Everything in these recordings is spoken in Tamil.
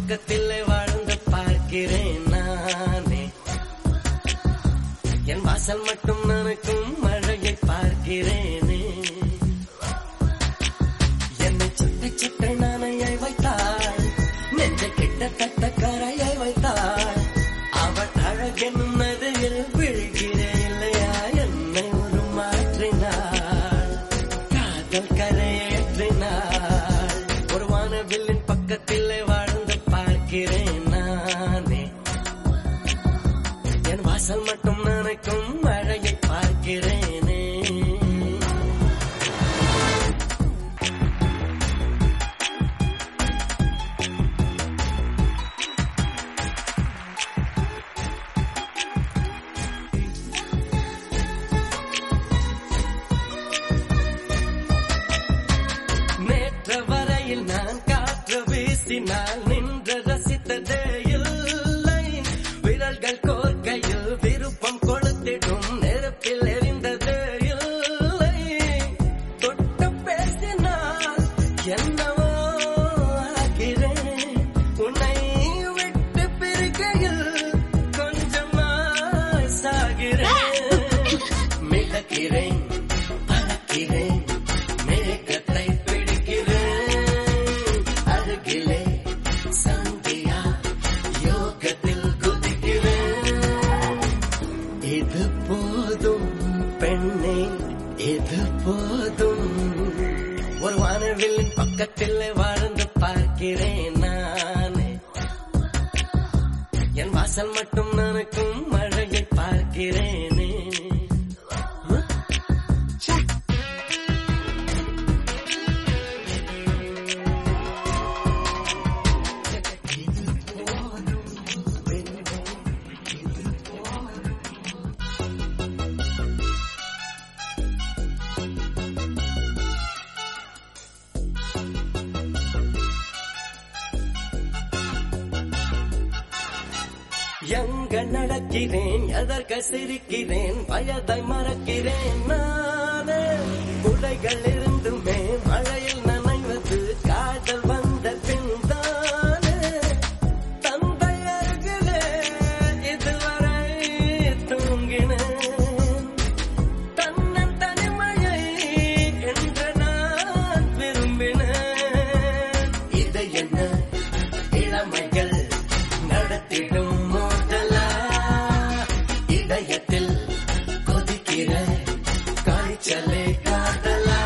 பக்கத்தில் வாழ்ந்து பார்க்கிறேன் நானே என் வாசல் மட்டும் நனக்கும் மழையை பார்க்கிறேனே என்னை சுட்ட சுட்ட நாணையை வைத்தாள் நெஞ்ச கிட்டத்தட்ட கரையை வைத்தாள் அவள் அழகென்னும் நதியில் விழுகிறேன் இல்லையா என்னை ஒரு மாற்றினாள் காதல் கரையேற்றினாள் ஒரு வானவில்லின் பக்கத்தில் வாழ்ந்து பார்க்கிறேன் நானே என் வாசல் மட்டும் நனைக்கும் மழையை பார்க்கிறேனே நேற்று வரையில் நான் காற்று வீசினால் நின்று ரசித்ததே இல்லை விரல்கள் கோர்க்கையில் விருப்பம் கொளுத்திடும் நெருப்பில் எரிந்ததே இல்லை தொட்டு பேசினால் என்னவோ ஆகிறேன் உன்னை விட்டு பிரிக்கையில் கொஞ்சமாய் சாகிறேன் மிதக்கிறேன் பறக்கிறேன் மேகத்தை பிடிக்கிறேன் அருகிலே சந்தியா யோகத்தில் குதிக்கிறேன் இது போதும் பெண்ணே இது போதும் ஒரு வானவில்லின் பக்கத்தில் வாழ்ந்து பார்க்கிறேன் நானே என் வாசல் மட்டும் நனக்கும் மழையை பார்க்கிறேனே எங்க நடக்கிறேன் எதற்கு சிரிக்கிறேன் வயதை மறக்கிறேன் நானே உடைகள் இருந்துமே மழையில் நனைவது காதல் வந்த பின் தானே தந்தை அருகிலே இதுவரை தூங்கினேன் தன்னன் தனிமையை என்று நான் விரும்பினேன் இது என்ன இளமைகள் நடத்திடும் மோதலா இதயத்தில் கொதிக்கிற காய்ச்சலே காதலா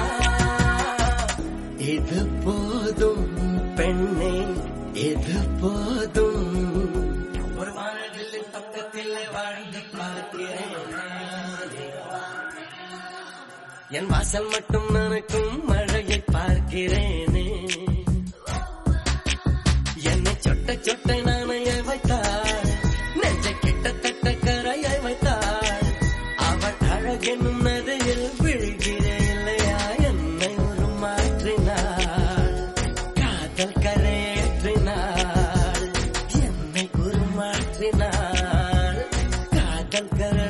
இது போதும் பெண்ணே இது போதும் ஒரு வானவில்லின் பக்கத்தில் வாழ்ந்து பார்க்கிறேன் நானே. என் வாசல் மட்டும் நனக்கும் மழையை பார்க்கிறேனே என்னை சொட்ட சொட்ட நாணையை வைத்தாள் நெஞ்சை கிட்டத்தட்ட கரையை வைத்தாள் அவள் அழகெனும் நதியில் விழுகிறேன் இல்லையா என்னை ஒரு மாற்றினாள் காதல் கரையேற்றினாள் என்னை ஒரு மாற்றினாள் காதல் கரை